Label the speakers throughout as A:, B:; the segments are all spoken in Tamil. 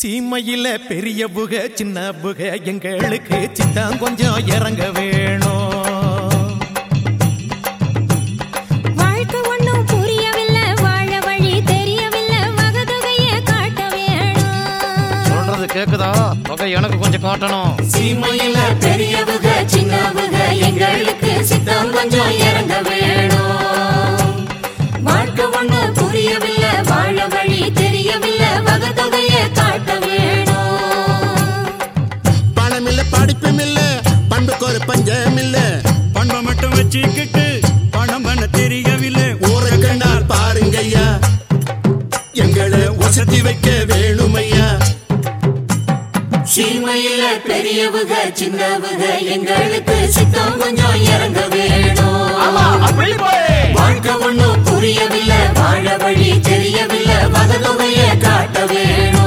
A: சீமையில பெரிய புக சின்ன புக எங்களுக்கு சித்தான் கொஞ்சம் இறங்க வேணும்
B: வாழ்க்கை ஒண்ணும் புரியவில்லை வாழ வழி தெரியவில்லை வகதொகைய காட்ட வேணும்
C: சொல்றது கேக்குதா தொகை எனக்கு கொஞ்சம் காட்டணும்
B: சீமையில பெரியவுக சின்னவுக எங்களுக்கு சித்தம் கொஞ்சம் இறங்க வேணும் வாழ்க்கை ஒண்ணு புரியவில்லை வாழ வழி தெரியவில்லை வகதொகைய காட்ட வேணும்
D: பணம் இல்ல படிப்பும் இல்ல பண்புக்கு ஒரு பஞ்சம் இல்ல
E: பண்பை மட்டும் வச்சுக்கிட்டு பணம் பண்ண தெரியவில்லை
D: ஊரை கண்டால் பாருங்க ஐயா எங்களை வசதி வைக்க வேணும் ஐயா
B: சீமையில பெரியவுக சின்னவுக எங்களுக்கு சித்தம் கொஞ்சம் இறங்க வேணும் வாழ்க்கை ஒண்ணும் புரியவில்லை வாழ வழி தெரியவில்லை வகதொகைய காட்ட வேணும்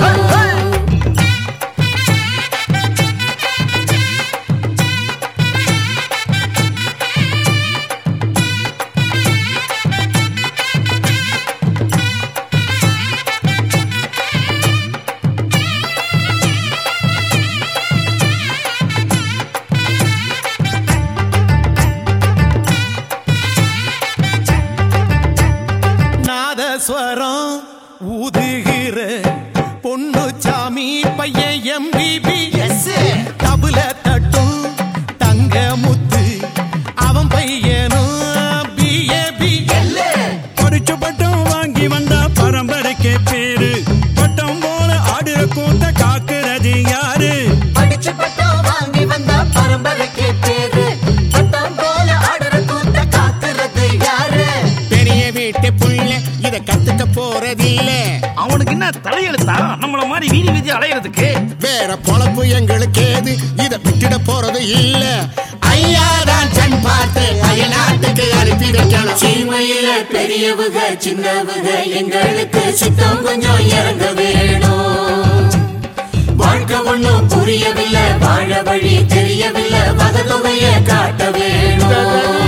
A: நாதஸ்வரம் ஊதுகிற பொண்ணு சாமி பையன் எம்பிபி தபுல தட்டும் தங்க முத்து அவன் பையனும் பிஏபி
E: படிச்ச பட்டம் வாங்கி வந்தா பரம்பரைக்கே பேரு பட்டம் போல ஆடுற கூட்ட காக்குறது யாரு
F: படிச்சு பட்டம் வாங்கி வந்த பரம்பரைக்கு பேரு பட்டம் போல ஆடுற கூத்த காக்குறது யாரு
D: பெரிய வீட்டு புள்ள இத கத்துக்க போறதில்ல
C: அவனுக்கு என்ன தலையெழுத்தா நம்மள மாதிரி வீதி வீதி அலையிறதுக்கு
D: வேற பொழப்பு எங்களுக்கு ஏது இத விட்டுட போறது இல்ல ஐயா தான் கண் பார்த்து அயல்நாட்டுக்கு அனுப்பி வைக்கணும்
B: சீமையில பெரியவுக சின்னவுக எங்களுக்கு சித்தம் கொஞ்சம் இறங்க வேணும் வாழ்க்கை ஒண்ணும் புரியவில்லை வாழ வழி தெரியவில்லை வகதொகைய காட்ட வேணும்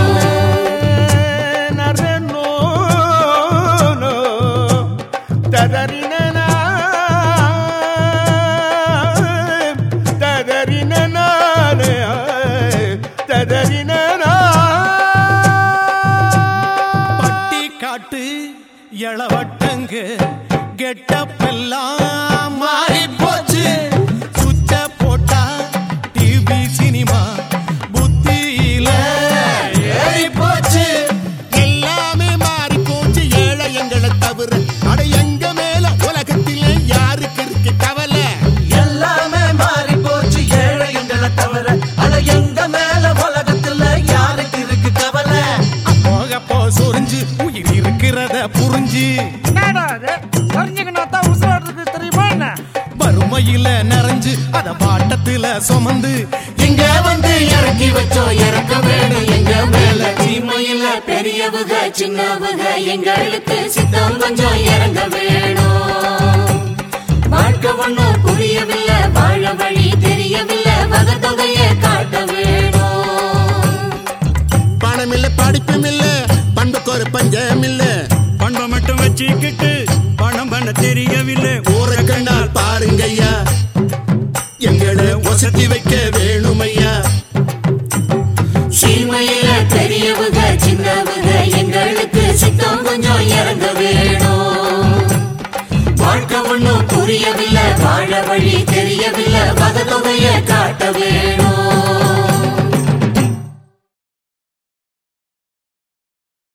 A: பட்டி காட்டு இளவட்டங்க கெட்டப்பெல்லாம் மாறி போச்சு சுச்ச போட்டா டிவி சினிமா புத்தியில ஏறி போச்சு
D: எல்லாமே மாறி போச்சு ஏழை எங்களை தவிர அட எங்க மேல உலகத்திலே யாருக்கு இருக்கு கவலை
F: எல்லாமே மாறி போச்சு ஏழை எங்களை தவிர அட எங்க மேல உலகத்துல யாருக்கு இருக்கு கவலை
A: போக போ சொரிஞ்சு உயிர் இருக்கிறத புரிஞ்சு வறுமையில நிறைஞ்சு அத பாட்டத்துல சுமந்து
B: இங்க வந்து இறக்கி வச்சோம் இறக்க வேணும் எங்க மேல சீமையில பெரியவுக சின்னவுக எங்களுக்கு சித்தம் கொஞ்சம் இறங்க வேணும் வாழ்க்கை ஒண்ணும் புரியவில்லை வாழ வழி தெரியவில்லை வகத்தொகைய காட்ட வேணும்
D: பணம் இல்ல படிப்பும் இல்ல பண்புக்கு ஒரு பஞ்சம் இல்ல
E: பண்பை மட்டும் வச்சுக்கிட்டு பணம் பண்ண தெரியவில்லை
D: ஊரை கண்டால் பாருங்க ஐயா எங்களை வசதி வைக்க வேணும் ஐயா
B: சீமையில பெரியவுக சின்னவுக எங்களுக்கு சித்தம் கொஞ்சம் இறங்க வேணும் வாழ்க்கை ஒண்ணும் புரியவில்லை வாழ வழி தெரியவில்லை வகத்தொகைய காட்ட வேணும்